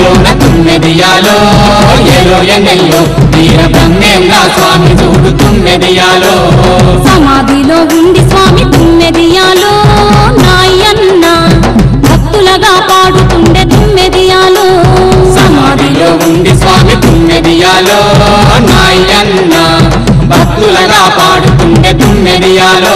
పల్లెలోన తుమ్మెదియాలో ఏలో ఎన్నెల్లో వీర బ్రహ్మేంద్ర స్వామి చూడు తుమ్మెదియాలో సమాధిలో ఉండి స్వామి తుమ్మెదియాలో నాయన్న భక్తులగా పాడుతుండే తుమ్మెదియాలో సమాధిలో ఉండి స్వామి తుమ్మెదియాలో నాయన్న భక్తులగా పాడుతుండే తుమ్మెదియాలో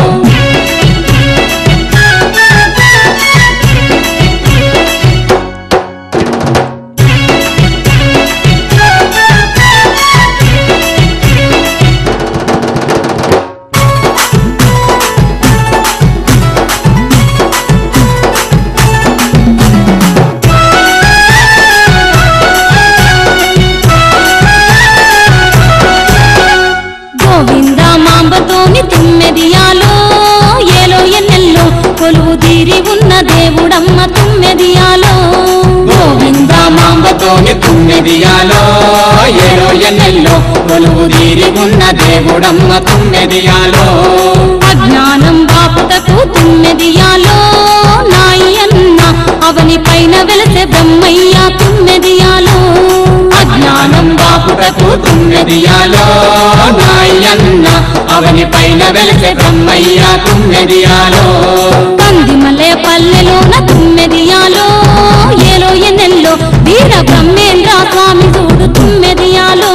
గోవింద మాంబతోని తుమ్మెదియాలో ఏలో ఎన్నెల్లో కొలువు తీరి ఉన్న దేవుడమ్మ తుమ్మెదియాలో గోవింద మాంబతోని తుమ్మెదియాలో ఏడో ఎన్నెల్లో కొలువు తీరి ఉన్న దేవుడమ్మ తుమ్మెదియాలో అజ్ఞానం బాపుటకు తుమ్మెదియాలో నాయన్న అవని పైన వెలసే బ్రహ్మయ్య తుమ్మెదియాలో అజ్ఞానం బాపుటకు తుమ్మెదియాలో నాయన్న అవని పైన వెలిసే బ్రహ్మయ్య తుమ్మెదియాలో కందిమలే పల్లెలోన తుమ్మెదియాలో ఏలో ఎన్నెల్లో వీర బ్రహ్మేంద్ర స్వామి చూడు తుమ్మెదియాలో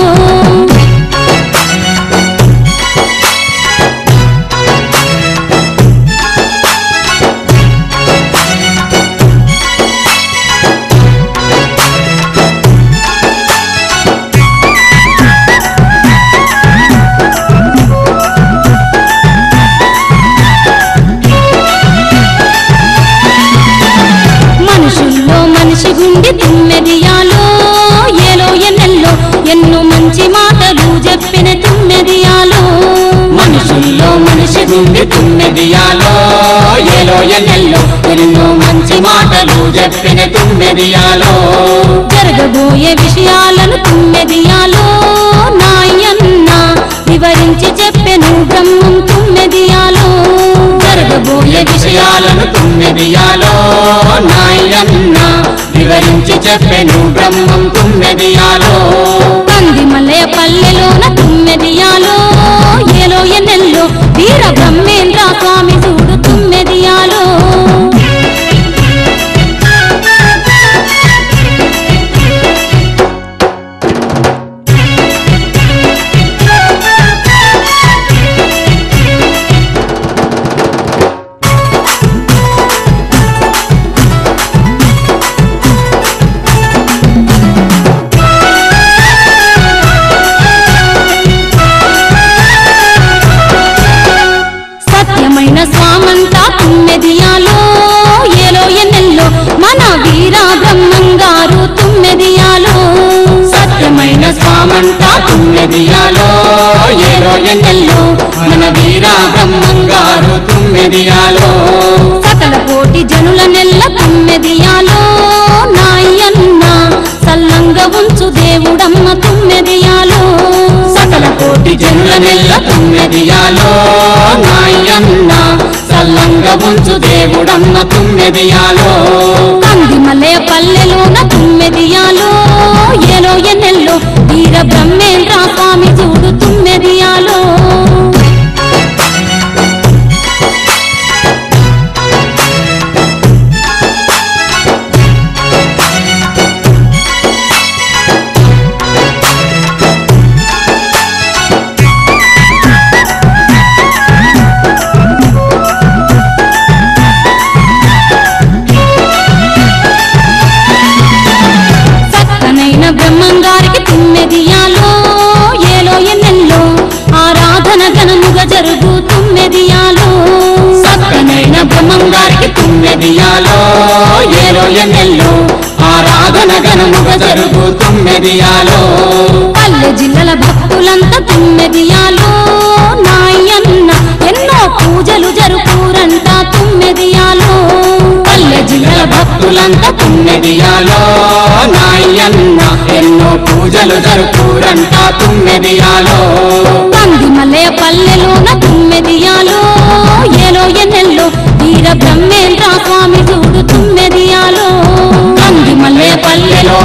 మనుషుల్లో మనిషి గుండి తుమ్మెదియాలో ఏలో ఎన్నెల్లో ఎన్నో మంచి మాటలు చెప్పిన తుమ్మెదియాలో మనుషుల్లో మనిషి గుండి తుమ్మెదియాలో ఏలో ఎన్నెల్లో ఎన్నో మంచి మాటలు చెప్పిన తుమ్మెదియాలో జరగబోయే విషయాలను తుమ్మెదియాలో నాయన్న వివరించి చెప్పెను బ్రహ్మం తుమ్మెదియాలో జరగబోయే విషయాలను తుమ్మెదియాలో నాయన్న వివరించి చెప్పెను బ్రహ్మం తుమ్మెదియాలో కందిమలే పల్లెలోన తుమ్మెదియాలో ఏలో ఎన్నెల్లో వీర బ్రహ్మేంద్ర స్వామి చూడు తుమ్మెదియాలో సత్యమైన స్వామంతా తుమ్మెదియాలో ఏలో ఎన్నెల్లో మన వీర బ్రహ్మంగారు తుమ్మెదియాలో సత్యమైన స్వామంతా తుమ్మెదియాలో ఏరో ఎన్నెల్లో మన వీర బ్రహ్మంగారు తుమ్మెదియాలో సకల కోటి జనుల నెల్ల తుమ్మెదియాలో నాయన్న సల్లంగా ఉంచు దేవుడమ్మ తుమ్మెదియాలో సకల కోటి జనుల నెల్ల తుమ్మెదియాలో నాయన్న సల్లంగా ఉంచు దేవుడమ్మ తుమ్మెదియాలో కందిమలే పల్లెలోన తుమ్మెదియాలో ఏలో ఎన్నెల్లో వీర బ్రహ్మేంద్ర స్వామి చూడు తుమ్మెదియాలో చక్కనైన బ్రహ్మంగారికి తుమ్మెదియాలో ఏలో ఎన్నెల్లో ఆరాధన ఘనముగా జరుగు తుమ్మెదియాలో సక్కనైన బ్రహ్మంగారికి తుమ్మెదియాలో ఏరో ఎన్నెల్లో ఆరాధన ఘనముగా జరుగు తుమ్మెదియాలో పల్లె జిల్లల భక్తులంతా తుమ్మెదియాలో నాయన్న ఎన్నో పూజలు జరుపురంట తుమ్మెదియాలో పల్లె జిల్లల భక్తులంతా తుమ్మెదియాలో నాయన్న ఎన్నో పూజలు జరుపురంట తుమ్మెదియాలో కందిమలే పల్లెలోన తుమ్మెదియాలో ఏలో ఎన్నెల్లో వీర బ్రహ్మేంద్ర స్వామి చూడు తుమ్మెదియాలో కందిమల్లె పల్లెలో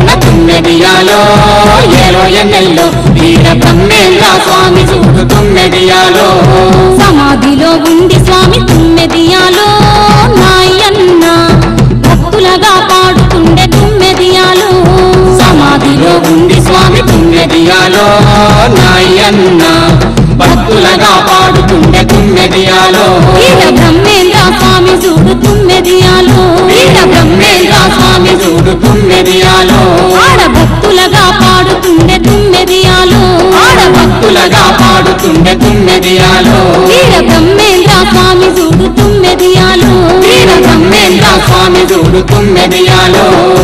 తుమ్మెదియాలో ఏలో ఎన్నెల్లో వీర బ్రహ్మేంద్ర స్వామి చూడు తుమ్మెదియాలో సమాధిలో ఉండి స్వామి తుమ్మెదియాలో నాయన్న భక్తులగా పాడుతుండే తుమ్మెదియాలో సమాధిలో ఉండి స్వామి తుమ్మెదియాలో నాయన్న భక్తులగా పాడుతుండే తుమ్మెదియాలో వీర బ్రహ్మేంద్ర స్వామి చూడు తుమ్మెదియాలో వీర బ్రహ్మేంద్ర స్వామి చూడు తుమ్మెదియాలో ఆడ భక్తులగా పాడుతుండే తుమ్మెదియాలో ఆడ భక్తులగా పాడుతుండే తుమ్మెదియాలో వీర బ్రహ్మేంద్ర స్వామి చూడు తుమ్మెదియాలో వీర బ్రహ్మేంద్ర స్వామి చూడు తుమ్మెదియాలో